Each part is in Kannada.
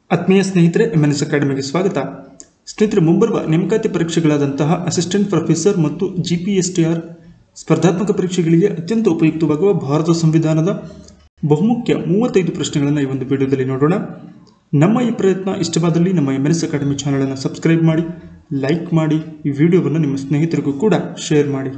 ಆತ್ಮೀಯ ಸ್ನೇಹಿತರೆ ಎಮ್ ಎನ್ ಎಸ್ ಅಕಾಡೆಮಿಗೆ ಸ್ವಾಗತ ಸ್ನೇಹಿತರೆ ಮುಂಬರುವ ನೇಮಕಾತಿ ಪರೀಕ್ಷೆಗಳಾದಂತಹ ಅಸಿಸ್ಟೆಂಟ್ ಪ್ರೊಫೆಸರ್ ಮತ್ತು G P S T R ಸ್ಪರ್ಧಾತ್ಮಕ ಪರೀಕ್ಷೆಗಳಿಗೆ ಅತ್ಯಂತ ಉಪಯುಕ್ತವಾಗುವ ಭಾರತ ಸಂವಿಧಾನದ ಬಹುಮುಖ್ಯ ಮೂವತ್ತೈದು ಪ್ರಶ್ನೆಗಳನ್ನು ಈ ಒಂದು ವಿಡಿಯೋದಲ್ಲಿ ನೋಡೋಣ ನಮ್ಮ ಈ ಪ್ರಯತ್ನ ಇಷ್ಟವಾದಲ್ಲಿ ನಮ್ಮ ಎಮ್ ಎನ್ ಎಸ್ ಅಕಾಡೆಮಿ ಚಾನಲನ್ನು ಸಬ್ಸ್ಕ್ರೈಬ್ ಮಾಡಿ ಲೈಕ್ ಮಾಡಿ ಈ ವಿಡಿಯೋವನ್ನು ನಿಮ್ಮ ಸ್ನೇಹಿತರಿಗೂ ಕೂಡ ಶೇರ್ ಮಾಡಿ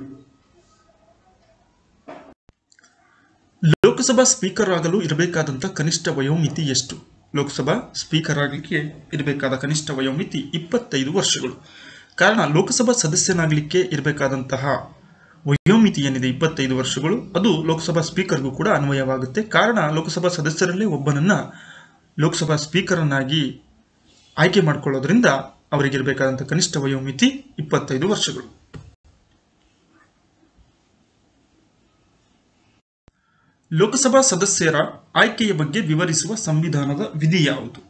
ಲೋಕಸಭಾ ಸ್ಪೀಕರ್ ಆಗಲು ಇರಬೇಕಾದಂಥ ಕನಿಷ್ಠ ವಯೋಮಿತಿ ಎಷ್ಟು ಲೋಕಸಭಾ ಸ್ಪೀಕರ್ ಆಗಲಿಕ್ಕೆ ಇರಬೇಕಾದ ಕನಿಷ್ಠ ವಯೋಮಿತಿ ಇಪ್ಪತ್ತೈದು ವರ್ಷಗಳು ಕಾರಣ ಲೋಕಸಭಾ ಸದಸ್ಯನಾಗಲಿಕ್ಕೆ ಇರಬೇಕಾದಂತಹ ವಯೋಮಿತಿ ಏನಿದೆ ಇಪ್ಪತ್ತೈದು ವರ್ಷಗಳು ಅದು ಲೋಕಸಭಾ ಸ್ಪೀಕರ್ಗೂ ಕೂಡ ಅನ್ವಯವಾಗುತ್ತೆ ಕಾರಣ ಲೋಕಸಭಾ ಸದಸ್ಯರಲ್ಲೇ ಒಬ್ಬನನ್ನ ಲೋಕಸಭಾ ಸ್ಪೀಕರನ್ನಾಗಿ ಆಯ್ಕೆ ಮಾಡಿಕೊಳ್ಳೋದ್ರಿಂದ ಅವರಿಗಿರಬೇಕಾದಂಥ ಕನಿಷ್ಠ ವಯೋಮಿತಿ ಇಪ್ಪತ್ತೈದು ವರ್ಷಗಳು ಲೋಕಸಭಾ ಸದಸ್ಯರ ಆಯ್ಕೆಯ ಬಗ್ಗೆ ವಿವರಿಸುವ ಸಂವಿಧಾನದ ವಿಧಿ ಯಾವುದು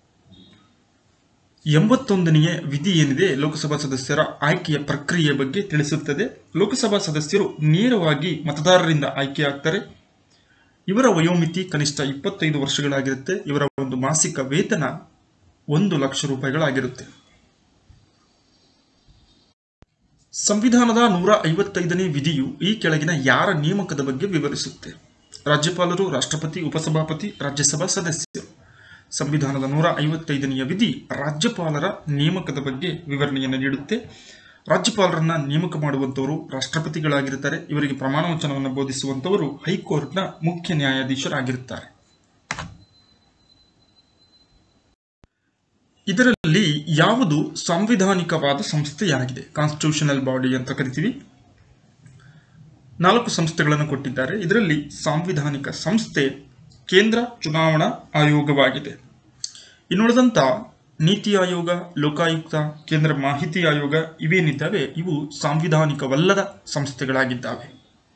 ಎಂಬತ್ತೊಂದನೆಯ ವಿಧಿ ಏನಿದೆ ಲೋಕಸಭಾ ಸದಸ್ಯರ ಆಯ್ಕೆಯ ಪ್ರಕ್ರಿಯೆ ಬಗ್ಗೆ ತಿಳಿಸುತ್ತದೆ ಲೋಕಸಭಾ ಸದಸ್ಯರು ನೇರವಾಗಿ ಮತದಾರರಿಂದ ಆಯ್ಕೆಯಾಗ್ತಾರೆ ಇವರ ವಯೋಮಿತಿ ಕನಿಷ್ಠ ಇಪ್ಪತ್ತೈದು ವರ್ಷಗಳಾಗಿರುತ್ತೆ ಇವರ ಒಂದು ಮಾಸಿಕ ವೇತನ ಒಂದು ಲಕ್ಷ ರೂಪಾಯಿಗಳಾಗಿರುತ್ತೆ ಸಂವಿಧಾನದ ನೂರ ಐವತ್ತೈದನೇ ವಿಧಿಯು ಈ ಕೆಳಗಿನ ಯಾರ ನೇಮಕದ ಬಗ್ಗೆ ವಿವರಿಸುತ್ತೆ ರಾಜ್ಯಪಾಲರು ರಾಷ್ಟ್ರಪತಿ ಉಪಸಭಾಪತಿ ರಾಜ್ಯಸಭಾ ಸದಸ್ಯರು ಸಂವಿಧಾನದ ನೂರ ಐವತ್ತೈದನೆಯ ವಿಧಿ ರಾಜ್ಯಪಾಲರ ನೇಮಕದ ಬಗ್ಗೆ ವಿವರಣೆಯನ್ನು ನೀಡುತ್ತೆ ರಾಜ್ಯಪಾಲರನ್ನ ನೇಮಕ ಮಾಡುವಂತವರು ರಾಷ್ಟ್ರಪತಿಗಳಾಗಿರುತ್ತಾರೆ ಇವರಿಗೆ ಪ್ರಮಾಣ ವಚನವನ್ನು ಬೋಧಿಸುವಂತವರು ಹೈಕೋರ್ಟ್ನ ಮುಖ್ಯ ನ್ಯಾಯಾಧೀಶರಾಗಿರುತ್ತಾರೆ ಇದರಲ್ಲಿ ಯಾವುದು ಸಾಂವಿಧಾನಿಕವಾದ ಸಂಸ್ಥೆಯಾಗಿದೆ ಕಾನ್ಸ್ಟಿಟ್ಯೂಷನಲ್ ಬಾಡಿ ಅಂತ ಕರಿತೀವಿ ನಾಲ್ಕು ಸಂಸ್ಥೆಗಳನ್ನು ಕೊಟ್ಟಿದ್ದಾರೆ ಇದರಲ್ಲಿ ಸಾಂವಿಧಾನಿಕ ಸಂಸ್ಥೆ ಕೇಂದ್ರ ಚುನಾವಣಾ ಆಯೋಗವಾಗಿದೆ ಇನ್ನುಳಿದಂತ ನೀತಿ ಆಯೋಗ ಲೋಕಾಯುಕ್ತ ಕೇಂದ್ರ ಮಾಹಿತಿ ಆಯೋಗ ಇವೇನಿದ್ದಾವೆ ಇವು ಸಾಂವಿಧಾನಿಕವಲ್ಲದ ಸಂಸ್ಥೆಗಳಾಗಿದ್ದಾವೆ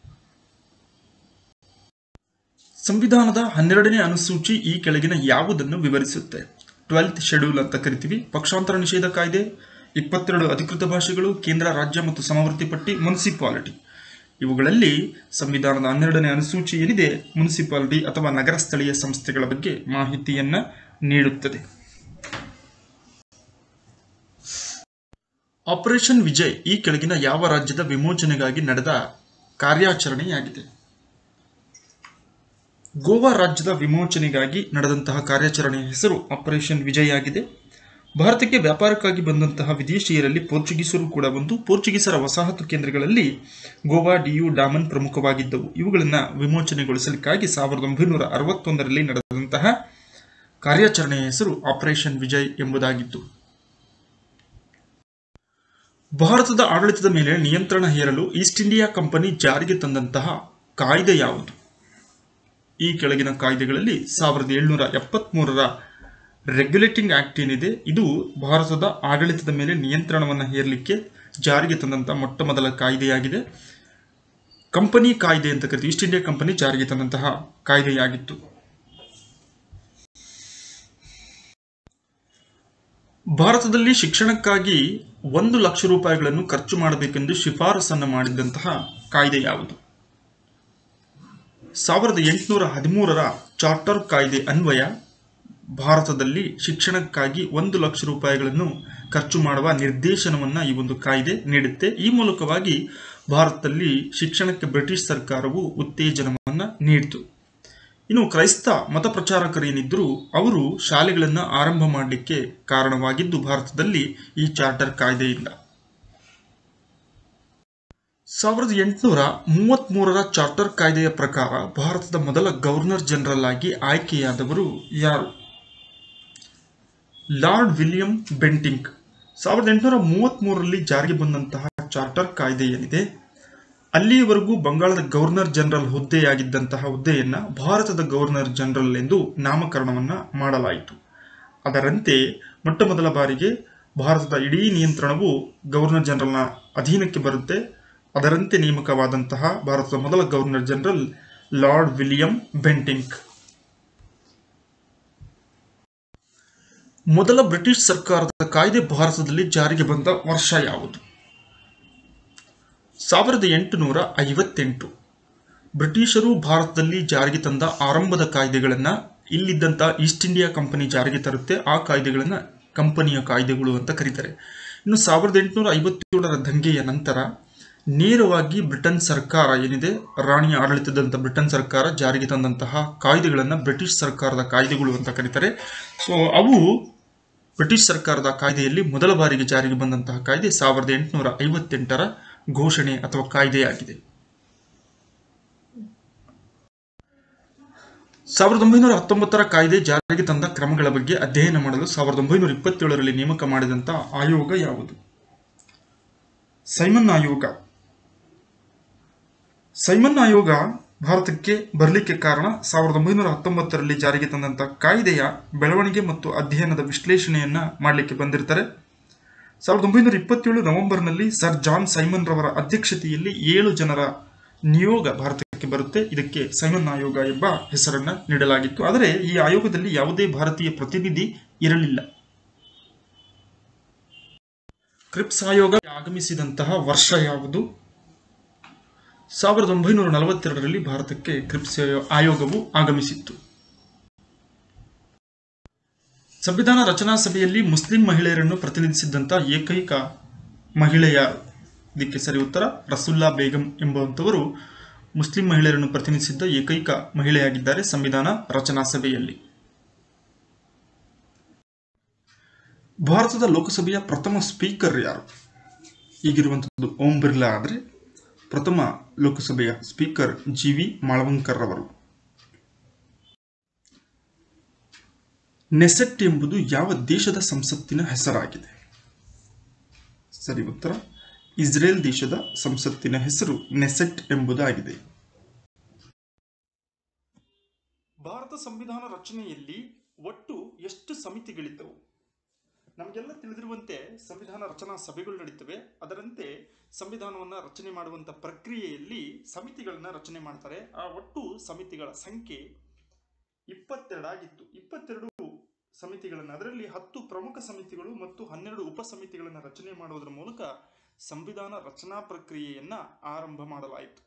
ಸಂವಿಧಾನದ ಹನ್ನೆರಡನೇ ಅನುಸೂಚಿ ಈ ಕೆಳಗಿನ ಯಾವುದನ್ನು ವಿವರಿಸುತ್ತೆ ಟ್ವೆಲ್ತ್ ಶೆಡ್ಯೂಲ್ ಅಂತ ಕರಿತೀವಿ ಪಕ್ಷಾಂತರ ನಿಷೇಧ ಕಾಯ್ದೆ ಇಪ್ಪತ್ತೆರಡು ಅಧಿಕೃತ ಭಾಷೆಗಳು ಕೇಂದ್ರ ರಾಜ್ಯ ಮತ್ತು ಸಮವರ್ತಿ ಪಟ್ಟಿ ಮುನ್ಸಿಪಾಲಿಟಿ ಇವುಗಳಲ್ಲಿ ಸಂವಿಧಾನದ ಹನ್ನೆರಡನೇ ಅನುಸೂಚಿ ಏನಿದೆ ಮುನ್ಸಿಪಾಲಿಟಿ ಅಥವಾ ನಗರ ಸ್ಥಳೀಯ ಸಂಸ್ಥೆಗಳ ಬಗ್ಗೆ ಮಾಹಿತಿಯನ್ನ ನೀಡುತ್ತದೆ ಆಪರೇಷನ್ ವಿಜಯ್ ಈ ಕೆಳಗಿನ ಯಾವ ರಾಜ್ಯದ ವಿಮೋಚನೆಗಾಗಿ ನಡೆದ ಕಾರ್ಯಾಚರಣೆಯಾಗಿದೆ ಗೋವಾ ರಾಜ್ಯದ ವಿಮೋಚನೆಗಾಗಿ ನಡೆದಂತಹ ಕಾರ್ಯಾಚರಣೆಯ ಹೆಸರು ಆಪರೇಷನ್ ವಿಜಯ್ ಆಗಿದೆ ಭಾರತಕ್ಕೆ ವ್ಯಾಪಾರಕ್ಕಾಗಿ ಬಂದಂತಹ ವಿದೇಶಿಯರಲ್ಲಿ ಪೋರ್ಚುಗೀಸರು ಕೂಡ ಒಂದು ಪೋರ್ಚುಗೀಸರ ವಸಾಹತು ಕೇಂದ್ರಗಳಲ್ಲಿ ಗೋವಾ ಡಿಯು ಡಾಮನ್ ಪ್ರಮುಖವಾಗಿದ್ದವು ಇವುಗಳನ್ನು ವಿಮೋಚನೆಗೊಳಿಸಲಿಕ್ಕಾಗಿ ಸಾವಿರದ ಒಂಬೈನೂರ ಅರವತ್ತೊಂದರಲ್ಲಿ ನಡೆದಂತಹ ಕಾರ್ಯಾಚರಣೆಯ ಹೆಸರು ಆಪರೇಷನ್ ವಿಜಯ್ ಎಂಬುದಾಗಿತ್ತು ಭಾರತದ ಆಡಳಿತದ ಮೇಲೆ ನಿಯಂತ್ರಣ ಹೇರಲು ಈಸ್ಟ್ ಇಂಡಿಯಾ ಕಂಪನಿ ಜಾರಿಗೆ ತಂದಂತಹ ಕಾಯ್ದೆ ಯಾವುದು ಈ ಕೆಳಗಿನ ಕಾಯ್ದೆಗಳಲ್ಲಿ ಸಾವಿರದ ಏಳ್ನೂರ ಎಪ್ಪತ್ಮೂರರ ರೆಗ್ಯುಲೇಟಿಂಗ್ ಆಕ್ಟ್ ಏನಿದೆ ಇದು ಭಾರತದ ಆಡಳಿತದ ಮೇಲೆ ನಿಯಂತ್ರಣವನ್ನು ಹೇರಲಿಕ್ಕೆ ಜಾರಿಗೆ ತಂದಂತಹ ಮೊಟ್ಟ ಮೊದಲ ಕಾಯ್ದೆಯಾಗಿದೆ ಕಂಪನಿ ಕಾಯ್ದೆ ಅಂತ ಕರಿತೀವಿ ಈಸ್ಟ್ ಇಂಡಿಯಾ ಕಂಪನಿ ಜಾರಿಗೆ ತಂದಂತಹ ಕಾಯ್ದೆಯಾಗಿತ್ತು ಭಾರತದಲ್ಲಿ ಶಿಕ್ಷಣಕ್ಕಾಗಿ ಒಂದು ಲಕ್ಷ ರೂಪಾಯಿಗಳನ್ನು ಖರ್ಚು ಮಾಡಬೇಕೆಂದು ಶಿಫಾರಸನ್ನು ಮಾಡಿದಂತಹ ಕಾಯ್ದೆ ಯಾವುದು ಸಾವಿರದ ಎಂಟುನೂರ ಹದಿಮೂರರ ಚಾರ್ಟರ್ ಕಾಯ್ದೆ ಅನ್ವಯ ಭಾರತದಲ್ಲಿ ಶಿಕ್ಷಣಕ್ಕಾಗಿ ಒಂದು ಲಕ್ಷ ರೂಪಾಯಿಗಳನ್ನು ಖರ್ಚು ಮಾಡುವ ನಿರ್ದೇಶನವನ್ನು ಈ ಒಂದು ಕಾಯ್ದೆ ನೀಡುತ್ತೆ ಈ ಮೂಲಕವಾಗಿ ಭಾರತದಲ್ಲಿ ಶಿಕ್ಷಣಕ್ಕೆ ಬ್ರಿಟಿಷ್ ಸರ್ಕಾರವು ಉತ್ತೇಜನವನ್ನು ನೀಡಿತು ಇನ್ನು ಕ್ರೈಸ್ತ ಮತ ಪ್ರಚಾರಕರೇನಿದ್ದರೂ ಅವರು ಶಾಲೆಗಳನ್ನು ಆರಂಭ ಮಾಡಲಿಕ್ಕೆ ಕಾರಣವಾಗಿದ್ದು ಭಾರತದಲ್ಲಿ ಈ ಚಾರ್ಟರ್ ಕಾಯ್ದೆಯಿಂದ ಸಾವಿರದ ಎಂಟುನೂರ ಮೂವತ್ಮೂರರ ಚಾರ್ಟರ್ ಕಾಯ್ದೆಯ ಪ್ರಕಾರ ಭಾರತದ ಮೊದಲ ಗವರ್ನರ್ ಜನರಲ್ ಆಗಿ ಆಯ್ಕೆಯಾದವರು ಯಾರು ಲಾರ್ಡ್ ವಿಲಿಯಂ ಬೆಂಟಿಂಕ್ ಸಾವಿರದ ಎಂಟುನೂರ ಮೂವತ್ಮೂರರಲ್ಲಿ ಜಾರಿಗೆ ಬಂದಂತಹ ಚಾರ್ಟರ್ ಕಾಯ್ದೆ ಏನಿದೆ ಅಲ್ಲಿಯವರೆಗೂ ಬಂಗಾಳದ ಗವರ್ನರ್ ಜನರಲ್ ಹುದ್ದೆಯಾಗಿದ್ದಂತಹ ಹುದ್ದೆಯನ್ನ ಭಾರತದ ಗವರ್ನರ್ ಜನರಲ್ ಎಂದು ನಾಮಕರಣವನ್ನ ಮಾಡಲಾಯಿತು ಅದರಂತೆ ಮೊಟ್ಟ ಮೊದಲ ಬಾರಿಗೆ ಭಾರತದ ಇಡೀ ನಿಯಂತ್ರಣವು ಗವರ್ನರ್ ಜನರಲ್ನ ಅಧೀನಕ್ಕೆ ಬರುತ್ತೆ ಅದರಂತೆ ನೇಮಕವಾದಂತಹ ಭಾರತದ ಮೊದಲ governor general lord William Bentinck ಮೊದಲ ಬ್ರಿಟಿಷ್ ಸರ್ಕಾರದ ಕಾಯ್ದೆ ಭಾರತದಲ್ಲಿ ಜಾರಿಗೆ ಬಂದ ವರ್ಷ ಯಾವುದು ಸಾವಿರದ ಎಂಟುನೂರ ಐವತ್ತೆಂಟು ಬ್ರಿಟಿಷರು ಭಾರತದಲ್ಲಿ ಜಾರಿಗೆ ತಂದ ಆರಂಭದ ಕಾಯ್ದೆಗಳನ್ನು ಇಲ್ಲಿದ್ದಂಥ ಈಸ್ಟ್ ಇಂಡಿಯಾ ಕಂಪನಿ ಜಾರಿಗೆ ತರುತ್ತೆ ಆ ಕಾಯ್ದೆಗಳನ್ನು ಕಂಪನಿಯ ಕಾಯ್ದೆಗಳು ಅಂತ ಕರೀತಾರೆ ಇನ್ನು ಸಾವಿರದ ಎಂಟುನೂರ ಐವತ್ತೇಳರ ದಂಗೆಯ ನಂತರ ನೇರವಾಗಿ ಬ್ರಿಟನ್ ಸರ್ಕಾರ ಏನಿದೆ ರಾಣಿಯ ಆಡಳಿತದಂಥ ಬ್ರಿಟನ್ ಸರ್ಕಾರ ಜಾರಿಗೆ ತಂದಂತಹ ಕಾಯ್ದೆಗಳನ್ನು ಬ್ರಿಟಿಷ್ ಸರ್ಕಾರದ ಕಾಯ್ದೆಗಳು ಅಂತ ಕರೀತಾರೆ ಸೊ ಅವು ಬ್ರಿಟಿಷ್ ಸರ್ಕಾರದ ಕಾಯ್ದೆಯಲ್ಲಿ ಮೊದಲ ಬಾರಿಗೆ ಜಾರಿಗೆ ಬಂದಂತಹ ಕಾಯ್ದೆ ಸಾವಿರದ ಎಂಟುನೂರ ಐವತ್ತೆಂಟರ ಘೋಷಣೆ ಅಥವಾ ಕಾಯ್ದೆಯಾಗಿದೆ ಸಾವಿರದ ಒಂಬೈನೂರ ಹತ್ತೊಂಬತ್ತರ ಕಾಯ್ದೆ ಜಾರಿಗೆ ತಂದ ಕ್ರಮಗಳ ಬಗ್ಗೆ ಅಧ್ಯಯನ ಮಾಡಲು ಸಾವಿರದ ಒಂಬೈನೂರ ಇಪ್ಪತ್ತೇಳರಲ್ಲಿ ನೇಮಕ ಮಾಡಿದಂಥ ಆಯೋಗ ಯಾವುದು ಸೈಮನ್ ಆಯೋಗ ಸೈಮನ್ ಆಯೋಗ ಭಾರತಕ್ಕೆ ಬರಲಿಕ್ಕೆ ಕಾರಣ ಸಾವಿರದ ಒಂಬೈನೂರ ಹತ್ತೊಂಬತ್ತರಲ್ಲಿ ಜಾರಿಗೆ ತಂದಂಥ ಕಾಯ್ದೆಯ ಬೆಳವಣಿಗೆ ಮತ್ತು ಅಧ್ಯಯನದ ವಿಶ್ಲೇಷಣೆಯನ್ನ ಮಾಡಲಿಕ್ಕೆ ಬಂದಿರ್ತಾರೆ ಸಾವಿರದ ಒಂಬೈನೂರ ಇಪ್ಪತ್ತೇಳು ನವೆಂಬರ್ನಲ್ಲಿ ಸರ್ ಜಾನ್ ಸೈಮನ್ ರವರ ಅಧ್ಯಕ್ಷತೆಯಲ್ಲಿ ಏಳು ಜನರ ನಿಯೋಗ ಭಾರತಕ್ಕೆ ಬರುತ್ತೆ ಇದಕ್ಕೆ ಸೈಮನ್ ಆಯೋಗ ಎಂಬ ಹೆಸರನ್ನ ನೀಡಲಾಗಿತ್ತು ಆದರೆ ಈ ಆಯೋಗದಲ್ಲಿ ಯಾವುದೇ ಭಾರತೀಯ ಪ್ರತಿನಿಧಿ ಇರಲಿಲ್ಲ ಕ್ರಿಪ್ಸ್ ಆಯೋಗ ಆಗಮಿಸಿದಂತಹ ವರ್ಷ ಯಾವುದು ಸಾವಿರದ ಒಂಬೈನೂರ ನಲವತ್ತೆರಡರಲ್ಲಿ ಭಾರತಕ್ಕೆ ಕ್ರಿಪ್ಸ್ ಆಯೋಗವು ಆಗಮಿಸಿತ್ತು ಸಂವಿಧಾನ ರಚನಾ ಸಭೆಯಲ್ಲಿ ಮುಸ್ಲಿಂ ಮಹಿಳೆಯರನ್ನು ಪ್ರತಿನಿಧಿಸಿದ್ದಂಥ ಏಕೈಕ ಮಹಿಳೆಯ ಇದಕ್ಕೆ ಸರಿ ಉತ್ತರ ರಸುಲ್ಲಾ ಬೇಗಂ ಎಂಬುವಂಥವರು ಮುಸ್ಲಿಂ ಮಹಿಳೆಯರನ್ನು ಪ್ರತಿನಿಧಿಸಿದ್ದ ಏಕೈಕ ಮಹಿಳೆಯಾಗಿದ್ದಾರೆ ಸಂವಿಧಾನ ರಚನಾ ಸಭೆಯಲ್ಲಿ ಭಾರತದ ಲೋಕಸಭೆಯ ಪ್ರಥಮ ಸ್ಪೀಕರ್ ಯಾರು ಈಗಿರುವಂಥದ್ದು ಓಂ ಬಿರ್ಲಾ ಆದರೆ ಪ್ರಥಮ ಲೋಕಸಭೆಯ ಸ್ಪೀಕರ್ ಜಿ ವಿ ಮಾಳವಂಕರ್ ಅವರು ನೆಸೆಟ್ ಎಂಬುದು ಯಾವ ದೇಶದ ಸಂಸತ್ತಿನ ಹೆಸರಾಗಿದೆ ಸರಿ ಉತ್ತರ ಇಸ್ರೇಲ್ ದೇಶದ ಸಂಸತ್ತಿನ ಹೆಸರು ನೆಸೆಟ್ ಎಂಬುದಾಗಿದೆ ಭಾರತ ಸಂವಿಧಾನ ರಚನೆಯಲ್ಲಿ ಒಟ್ಟು ಎಷ್ಟು ಸಮಿತಿಗಳಿದ್ದವು ನಮಗೆಲ್ಲ ತಿಳಿದಿರುವಂತೆ ಸಂವಿಧಾನ ರಚನಾ ಸಭೆಗಳು ನಡೀತವೆ ಅದರಂತೆ ಸಂವಿಧಾನವನ್ನ ರಚನೆ ಮಾಡುವಂತ ಪ್ರಕ್ರಿಯೆಯಲ್ಲಿ ಸಮಿತಿಗಳನ್ನ ರಚನೆ ಮಾಡ್ತಾರೆ ಆ ಒಟ್ಟು ಸಮಿತಿಗಳ ಸಂಖ್ಯೆ ಇಪ್ಪತ್ತೆರಡಾಗಿತ್ತು ಇಪ್ಪತ್ತೆರಡು ಸಮಿತಿಗಳನ್ನು ಅದರಲ್ಲಿ ಹತ್ತು ಪ್ರಮುಖ ಸಮಿತಿಗಳು ಮತ್ತು ಹನ್ನೆರಡು ಉಪ ಸಮಿತಿಗಳನ್ನು ರಚನೆ ಮಾಡುವುದರ ಮೂಲಕ ಸಂವಿಧಾನ ರಚನಾ ಪ್ರಕ್ರಿಯೆಯನ್ನ ಆರಂಭ ಮಾಡಲಾಯಿತು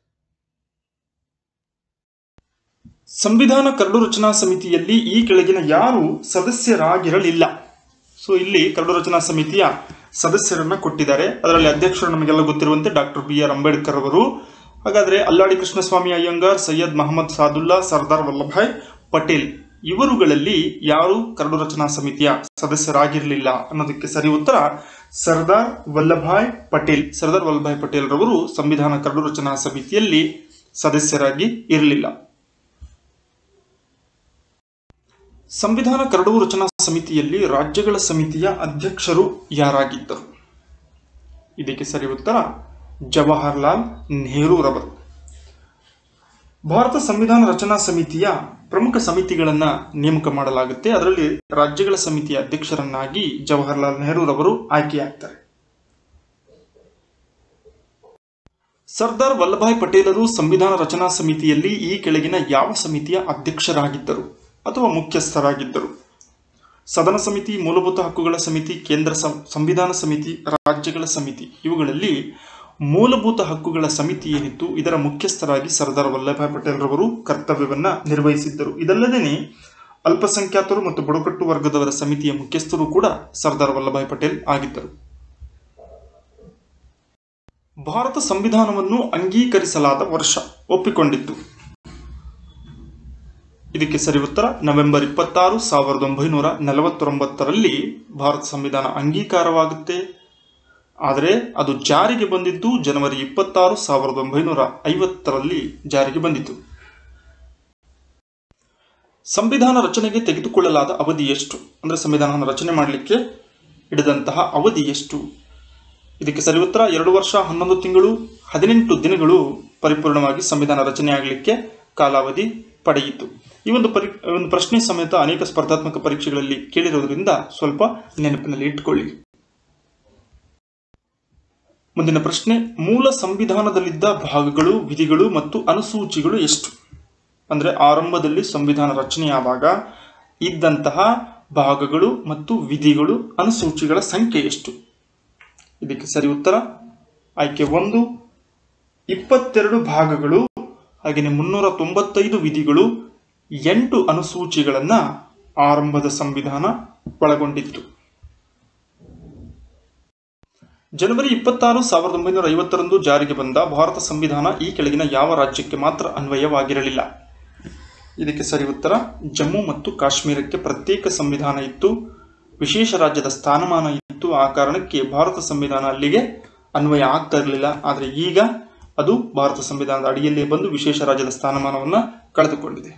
ಸಂವಿಧಾನ ಕರಡು ರಚನಾ ಸಮಿತಿಯಲ್ಲಿ ಈ ಕೆಳಗಿನ ಯಾರು ಸದಸ್ಯರಾಗಿರಲಿಲ್ಲ ಸೊ ಇಲ್ಲಿ ಕರಡು ರಚನಾ ಸಮಿತಿಯ ಸದಸ್ಯರನ್ನ ಕೊಟ್ಟಿದ್ದಾರೆ ಅದರಲ್ಲಿ ಅಧ್ಯಕ್ಷರು ನಮಗೆಲ್ಲ ಗೊತ್ತಿರುವಂತೆ ಡಾಕ್ಟರ್ ಬಿ ಆರ್ ಅಂಬೇಡ್ಕರ್ ಅವರು ಹಾಗಾದ್ರೆ ಅಲ್ಲಾಡಿ ಕೃಷ್ಣಸ್ವಾಮಿ ಅಯ್ಯಂಗಾರ್ ಸೈಯದ್ ಮಹಮ್ಮದ್ ಸಾದುಲ್ಲಾ ಸರ್ದಾರ್ ವಲ್ಲಭಾಯ್ ಪಟೇಲ್ ಇವರುಗಳಲ್ಲಿ ಯಾರು ಕರಡು ರಚನಾ ಸಮಿತಿಯ ಸದಸ್ಯರಾಗಿರಲಿಲ್ಲ ಅನ್ನೋದಕ್ಕೆ ಸರಿ ಉತ್ತರ ಸರ್ದಾರ್ ವಲ್ಲಭಾಯ್ ಪಟೇಲ್ ಸರ್ದಾರ್ ವಲ್ಲಭಾಯ್ ಪಟೇಲ್ ರವರು ಸಂವಿಧಾನ ಕರಡು ರಚನಾ ಸಮಿತಿಯಲ್ಲಿ ಸದಸ್ಯರಾಗಿ ಇರಲಿಲ್ಲ ಸಂವಿಧಾನ ಕರಡು ರಚನಾ ಸಮಿತಿಯಲ್ಲಿ ರಾಜ್ಯಗಳ ಸಮಿತಿಯ ಅಧ್ಯಕ್ಷರು ಯಾರಾಗಿದ್ದರು ಇದಕ್ಕೆ ಸರಿ ಉತ್ತರ ಜವಾಹರ್ಲಾಲ್ ನೆಹರೂರವರು ಭಾರತ ಸಂವಿಧಾನ ರಚನಾ ಸಮಿತಿಯ ಪ್ರಮುಖ ಸಮಿತಿಗಳನ್ನ ನೇಮಕ ಮಾಡಲಾಗುತ್ತೆ ಅದರಲ್ಲಿ ರಾಜ್ಯಗಳ ಸಮಿತಿಯ ಅಧ್ಯಕ್ಷರನ್ನಾಗಿ ಜವಾಹರ್ಲಾಲ್ ನೆಹರೂರವರು ಆಯ್ಕೆಯಾಗ್ತಾರೆ ಸರ್ದಾರ್ ವಲ್ಲಭಾಯ್ ಪಟೇಲರು ಸಂವಿಧಾನ ರಚನಾ ಸಮಿತಿಯಲ್ಲಿ ಈ ಕೆಳಗಿನ ಯಾವ ಸಮಿತಿಯ ಅಧ್ಯಕ್ಷರಾಗಿದ್ದರು ಅಥವಾ ಮುಖ್ಯಸ್ಥರಾಗಿದ್ದರು ಸದನ ಸಮಿತಿ ಮೂಲಭೂತ ಹಕ್ಕುಗಳ ಸಮಿತಿ ಕೇಂದ್ರ ಸಂವಿಧಾನ ಸಮಿತಿ ರಾಜ್ಯಗಳ ಸಮಿತಿ ಇವುಗಳಲ್ಲಿ ಮೂಲಭೂತ ಹಕ್ಕುಗಳ ಸಮಿತಿ ಏನಿತ್ತು ಇದರ ಮುಖ್ಯಸ್ಥರಾಗಿ ಸರ್ದಾರ್ ವಲ್ಲಭಾಯ್ ಪಟೇಲ್ ರವರು ಕರ್ತವ್ಯವನ್ನ ನಿರ್ವಹಿಸಿದ್ದರು ಇದಲ್ಲದೇ ಅಲ್ಪಸಂಖ್ಯಾತರು ಮತ್ತು ಬುಡಕಟ್ಟು ವರ್ಗದವರ ಸಮಿತಿಯ ಮುಖ್ಯಸ್ಥರು ಕೂಡ ಸರ್ದಾರ್ ವಲ್ಲಭಾಯ್ ಪಟೇಲ್ ಆಗಿದ್ದರು ಭಾರತ ಸಂವಿಧಾನವನ್ನು ಅಂಗೀಕರಿಸಲಾದ ವರ್ಷ ಒಪ್ಪಿಕೊಂಡಿತ್ತು ಇದಕ್ಕೆ ಸರಿ ಉತ್ತರ ನವೆಂಬರ್ ಇಪ್ಪತ್ತಾರು ಸಾವಿರದ ಒಂಬೈನೂರ ನಲವತ್ತೊಂಬತ್ತರಲ್ಲಿ ಭಾರತ ಸಂವಿಧಾನ ಅಂಗೀಕಾರವಾಗುತ್ತೆ ಆದರೆ ಅದು ಜಾರಿಗೆ ಬಂದಿದ್ದು ಜನವರಿ ಇಪ್ಪತ್ತಾರು ಸಾವಿರದ ಒಂಬೈನೂರ ಐವತ್ತರಲ್ಲಿ ಜಾರಿಗೆ ಬಂದಿತು ಸಂವಿಧಾನ ರಚನೆಗೆ ತೆಗೆದುಕೊಳ್ಳಲಾದ ಅವಧಿ ಎಷ್ಟು ಅಂದರೆ ಸಂವಿಧಾನವನ್ನು ರಚನೆ ಮಾಡಲಿಕ್ಕೆ ಹಿಡಿದಂತಹ ಅವಧಿ ಎಷ್ಟು ಇದಕ್ಕೆ ಸರಿ ಉತ್ತರ ಎರಡು ವರ್ಷ ಹನ್ನೊಂದು ತಿಂಗಳು ಹದಿನೆಂಟು ದಿನಗಳು ಪರಿಪೂರ್ಣವಾಗಿ ಸಂವಿಧಾನ ರಚನೆ ಆಗಲಿಕ್ಕೆ ಕಾಲಾವಧಿ ಪಡೆಯಿತು ಈ ಒಂದು ಪರಿ ಒಂದು ಪ್ರಶ್ನೆ ಸಮೇತ ಅನೇಕ ಸ್ಪರ್ಧಾತ್ಮಕ ಪರೀಕ್ಷೆಗಳಲ್ಲಿ ಕೇಳಿರೋದ್ರಿಂದ ಸ್ವಲ್ಪ ನೆನಪಿನಲ್ಲಿ ಇಟ್ಕೊಳ್ಳಿ ಮುಂದಿನ ಪ್ರಶ್ನೆ ಮೂಲ ಸಂವಿಧಾನದಲ್ಲಿದ್ದ ಭಾಗಗಳು ವಿಧಿಗಳು ಮತ್ತು ಅನುಸೂಚಿಗಳು ಎಷ್ಟು ಅಂದರೆ ಆರಂಭದಲ್ಲಿ ಸಂವಿಧಾನ ರಚನೆಯಾದಾಗ ಇದ್ದಂತಹ ಭಾಗಗಳು ಮತ್ತು ವಿಧಿಗಳು ಅನುಸೂಚಿಗಳ ಸಂಖ್ಯೆ ಎಷ್ಟು ಇದಕ್ಕೆ ಸರಿ ಉತ್ತರ ಆಯ್ಕೆ ಒಂದು ಇಪ್ಪತ್ತೆರಡು ಭಾಗಗಳು ಹಾಗೆಯೇ ಮುನ್ನೂರ ತೊಂಬತ್ತೈದು ವಿಧಿಗಳು ಎಂಟು ಅನುಸೂಚಿಗಳನ್ನು ಆರಂಭದ ಸಂವಿಧಾನ ಒಳಗೊಂಡಿತ್ತು ಜನವರಿ ಇಪ್ಪತ್ತಾರು ಸಾವಿರದ ಒಂಬೈನೂರ ಐವತ್ತರಂದು ಜಾರಿಗೆ ಬಂದ ಭಾರತ ಸಂವಿಧಾನ ಈ ಕೆಳಗಿನ ಯಾವ ರಾಜ್ಯಕ್ಕೆ ಮಾತ್ರ ಅನ್ವಯವಾಗಿರಲಿಲ್ಲ ಇದಕ್ಕೆ ಸರಿ ಉತ್ತರ ಜಮ್ಮು ಮತ್ತು ಕಾಶ್ಮೀರಕ್ಕೆ ಪ್ರತ್ಯೇಕ ಸಂವಿಧಾನ ಇತ್ತು ವಿಶೇಷ ರಾಜ್ಯದ ಸ್ಥಾನಮಾನ ಇತ್ತು ಆ ಕಾರಣಕ್ಕೆ ಭಾರತ ಸಂವಿಧಾನ ಅಲ್ಲಿಗೆ ಅನ್ವಯ ಆಗ್ತಾ ಇರಲಿಲ್ಲ ಆದರೆ ಈಗ ಅದು ಭಾರತ ಸಂವಿಧಾನದ ಅಡಿಯಲ್ಲೇ ಬಂದು ವಿಶೇಷ ರಾಜ್ಯದ ಸ್ಥಾನಮಾನವನ್ನು ಕಳೆದುಕೊಂಡಿದೆ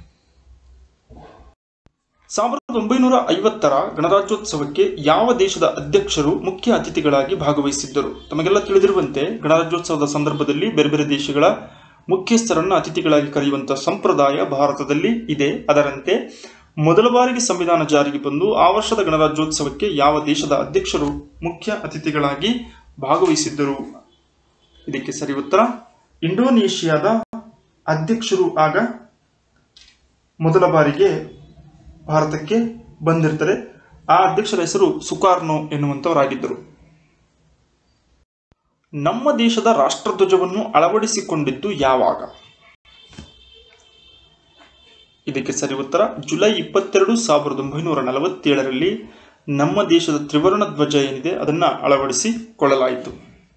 ಸಾವಿರದ ಒಂಬೈನೂರ ಐವತ್ತರ ಗಣರಾಜ್ಯೋತ್ಸವಕ್ಕೆ ಯಾವ ದೇಶದ ಅಧ್ಯಕ್ಷರು ಮುಖ್ಯ ಅತಿಥಿಗಳಾಗಿ ಭಾಗವಹಿಸಿದ್ದರು ತಮಗೆಲ್ಲ ತಿಳಿದಿರುವಂತೆ ಗಣರಾಜ್ಯೋತ್ಸವದ ಸಂದರ್ಭದಲ್ಲಿ ಬೇರೆ ಬೇರೆ ದೇಶಗಳ ಮುಖ್ಯಸ್ಥರನ್ನ ಅತಿಥಿಗಳಾಗಿ ಕರೆಯುವಂತಹ ಸಂಪ್ರದಾಯ ಭಾರತದಲ್ಲಿ ಇದೆ ಅದರಂತೆ ಮೊದಲ ಬಾರಿಗೆ ಸಂವಿಧಾನ ಜಾರಿಗೆ ಬಂದು ಆ ವರ್ಷದ ಗಣರಾಜ್ಯೋತ್ಸವಕ್ಕೆ ಯಾವ ದೇಶದ ಅಧ್ಯಕ್ಷರು ಮುಖ್ಯ ಅತಿಥಿಗಳಾಗಿ ಭಾಗವಹಿಸಿದ್ದರು ಇದಕ್ಕೆ ಸರಿ ಉತ್ತರ ಇಂಡೋನೇಷಿಯಾದ ಅಧ್ಯಕ್ಷರು ಆಗ ಮೊದಲ ಬಾರಿಗೆ ಭಾರತಕ್ಕೆ ಬಂದಿರ್ತಾರೆ ಆ ಅಧ್ಯಕ್ಷರ ಹೆಸರು ಸುಕಾರ್ನೋ ಎನ್ನುವಂತವರಾಗಿದ್ದರು ನಮ್ಮ ದೇಶದ ರಾಷ್ಟ್ರಧ್ವಜವನ್ನು ಅಳವಡಿಸಿಕೊಂಡಿದ್ದು ಯಾವಾಗ ಇದಕ್ಕೆ ಸರಿ ಉತ್ತರ ಜುಲೈ ಇಪ್ಪತ್ತೆರಡು ಸಾವಿರದ ಒಂಬೈನೂರ ನಲವತ್ತೇಳರಲ್ಲಿ ನಮ್ಮ ದೇಶದ ತ್ರಿವರ್ಣ ಧ್ವಜ ಏನಿದೆ ಅದನ್ನ ಅಳವಡಿಸಿಕೊಳ್ಳಲಾಯಿತು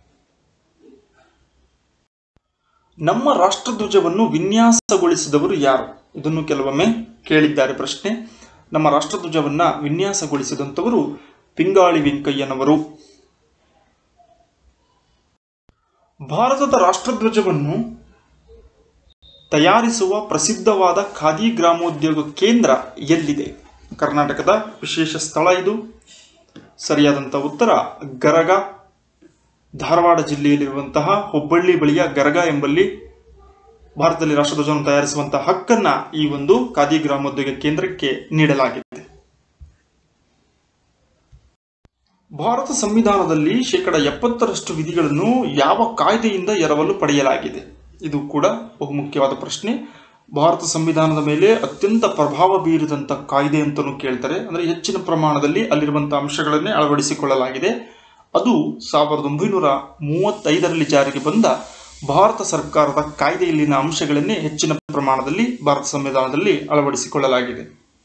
ನಮ್ಮ ರಾಷ್ಟ್ರಧ್ವಜವನ್ನು ವಿನ್ಯಾಸಗೊಳಿಸಿದವರು ಯಾರು ಇದನ್ನು ಕೆಲವೊಮ್ಮೆ ಕೇಳಿದ್ದಾರೆ ಪ್ರಶ್ನೆ ನಮ್ಮ ರಾಷ್ಟ್ರಧ್ವಜವನ್ನ ವಿನ್ಯಾಸಗೊಳಿಸಿದಂಥವರು ಪಿಂಗಾಳಿ ವೆಂಕಯ್ಯನವರು ಭಾರತದ ರಾಷ್ಟ್ರಧ್ವಜವನ್ನು ತಯಾರಿಸುವ ಪ್ರಸಿದ್ಧವಾದ ಖಾದಿ ಗ್ರಾಮೋದ್ಯೋಗ ಕೇಂದ್ರ ಎಲ್ಲಿದೆ ಕರ್ನಾಟಕದ ವಿಶೇಷ ಸ್ಥಳ ಇದು ಸರಿಯಾದಂಥ ಉತ್ತರ ಗರಗ ಧಾರವಾಡ ಜಿಲ್ಲೆಯಲ್ಲಿರುವಂತಹ ಹುಬ್ಬಳ್ಳಿ ಬಳಿಯ ಗರಗ ಎಂಬಲ್ಲಿ ಭಾರತದಲ್ಲಿ ರಾಷ್ಟ್ರಧ್ವಜವನ್ನು ತಯಾರಿಸುವಂತಹ ಹಕ್ಕನ್ನ ಈ ಒಂದು ಖಾದಿ ಗ್ರಾಮೋದ್ಯೋಗ ಕೇಂದ್ರಕ್ಕೆ ನೀಡಲಾಗಿದೆ ಭಾರತ ಸಂವಿಧಾನದಲ್ಲಿ ಶೇಕಡ ಎಪ್ಪತ್ತರಷ್ಟು ವಿಧಿಗಳನ್ನು ಯಾವ ಕಾಯ್ದೆಯಿಂದ ಎರವಲು ಪಡೆಯಲಾಗಿದೆ ಇದು ಕೂಡ ಬಹುಮುಖ್ಯವಾದ ಪ್ರಶ್ನೆ ಭಾರತ ಸಂವಿಧಾನದ ಮೇಲೆ ಅತ್ಯಂತ ಪ್ರಭಾವ ಬೀರಿದಂಥ ಕಾಯ್ದೆ ಅಂತಲೂ ಕೇಳ್ತಾರೆ ಅಂದರೆ ಹೆಚ್ಚಿನ ಪ್ರಮಾಣದಲ್ಲಿ ಅಲ್ಲಿರುವಂಥ ಅಂಶಗಳನ್ನೇ ಅಳವಡಿಸಿಕೊಳ್ಳಲಾಗಿದೆ ಅದು ಸಾವಿರದ ಒಂಬೈನೂರ ಮೂವತ್ತೈದರಲ್ಲಿ ಜಾರಿಗೆ ಬಂದ ಭಾರತ ಸರ್ಕಾರದ ಕಾಯ್ದೆಯಲ್ಲಿನ ಅಂಶಗಳನ್ನೇ ಹೆಚ್ಚಿನ ಪ್ರಮಾಣದಲ್ಲಿ ಭಾರತ ಸಂವಿಧಾನದಲ್ಲಿ ಅಳವಡಿಸಿಕೊಳ್ಳಲಾಗಿದೆ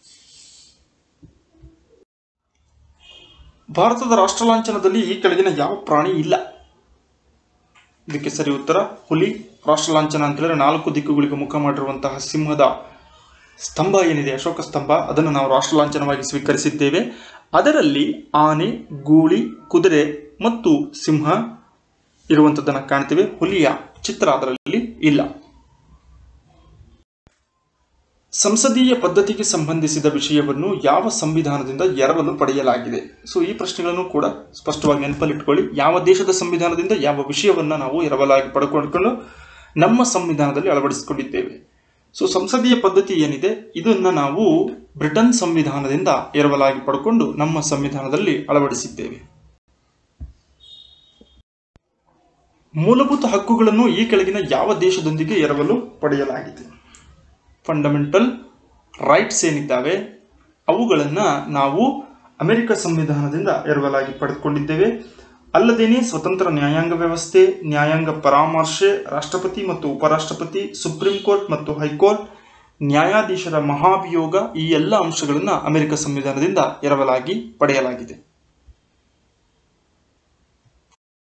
ಭಾರತದ ರಾಷ್ಟ್ರ ಲಾಂಛನದಲ್ಲಿ ಈ ಕೆಳಗಿನ ಯಾವ ಪ್ರಾಣಿ ಇಲ್ಲ ಇದಕ್ಕೆ ಸರಿ ಉತ್ತರ ಹುಲಿ ರಾಷ್ಟ್ರ ಲಾಂಛನ ಅಂತ ಹೇಳಿದ್ರೆ ನಾಲ್ಕು ದಿಕ್ಕುಗಳಿಗೆ ಮುಖ ಮಾಡಿರುವಂತಹ ಸಿಂಹದ ಸ್ತಂಭ ಏನಿದೆ ಅಶೋಕ ಸ್ತಂಭ ಅದನ್ನು ನಾವು ರಾಷ್ಟ್ರ ಲಾಂಛನವಾಗಿ ಸ್ವೀಕರಿಸಿದ್ದೇವೆ ಅದರಲ್ಲಿ ಆನೆ ಗೂಳಿ ಕುದುರೆ ಮತ್ತು ಸಿಂಹ ಇರುವಂಥದ್ದನ್ನು ಕಾಣ್ತೇವೆ ಹುಲಿಯ ಚಿತ್ರ ಅದರಲ್ಲಿ ಇಲ್ಲ ಸಂಸದೀಯ ಪದ್ಧತಿಗೆ ಸಂಬಂಧಿಸಿದ ವಿಷಯವನ್ನು ಯಾವ ಸಂವಿಧಾನದಿಂದ ಎರವಲು ಪಡೆಯಲಾಗಿದೆ ಸೊ ಈ ಪ್ರಶ್ನೆಗಳನ್ನು ಕೂಡ ಸ್ಪಷ್ಟವಾಗಿ ನೆನಪಲ್ಲಿಟ್ಕೊಳ್ಳಿ ಯಾವ ದೇಶದ ಸಂವಿಧಾನದಿಂದ ಯಾವ ವಿಷಯವನ್ನು ನಾವು ಎರವಲಾಗಿ ಪಡ್ಕೊಂಡು ನಮ್ಮ ಸಂವಿಧಾನದಲ್ಲಿ ಅಳವಡಿಸಿಕೊಂಡಿದ್ದೇವೆ ಸೊ ಸಂಸದೀಯ ಪದ್ಧತಿ ಏನಿದೆ ಇದನ್ನು ನಾವು ಬ್ರಿಟನ್ ಸಂವಿಧಾನದಿಂದ ಎರವಲಾಗಿ ಪಡ್ಕೊಂಡು ನಮ್ಮ ಸಂವಿಧಾನದಲ್ಲಿ ಅಳವಡಿಸಿದ್ದೇವೆ ಮೂಲಭೂತ ಹಕ್ಕುಗಳನ್ನು ಈ ಕೆಳಗಿನ ಯಾವ ದೇಶದೊಂದಿಗೆ ಎರವಲು ಪಡೆಯಲಾಗಿದೆ ಫಂಡಮೆಂಟಲ್ ರೈಟ್ಸ್ ಏನಿದ್ದಾವೆ ಅವುಗಳನ್ನು ನಾವು ಅಮೆರಿಕ ಸಂವಿಧಾನದಿಂದ ಎರವಲಾಗಿ ಪಡೆದುಕೊಂಡಿದ್ದೇವೆ ಅಲ್ಲದೇನೆ ಸ್ವತಂತ್ರ ನ್ಯಾಯಾಂಗ ವ್ಯವಸ್ಥೆ ನ್ಯಾಯಾಂಗ ಪರಾಮರ್ಶೆ ರಾಷ್ಟ್ರಪತಿ ಮತ್ತು ಉಪರಾಷ್ಟ್ರಪತಿ ಸುಪ್ರೀಂ ಕೋರ್ಟ್ ಮತ್ತು ಹೈಕೋರ್ಟ್ ನ್ಯಾಯಾಧೀಶರ ಮಹಾಭಿಯೋಗ ಈ ಎಲ್ಲ ಅಂಶಗಳನ್ನು ಅಮೆರಿಕ ಸಂವಿಧಾನದಿಂದ ಎರವಲಾಗಿ ಪಡೆಯಲಾಗಿದೆ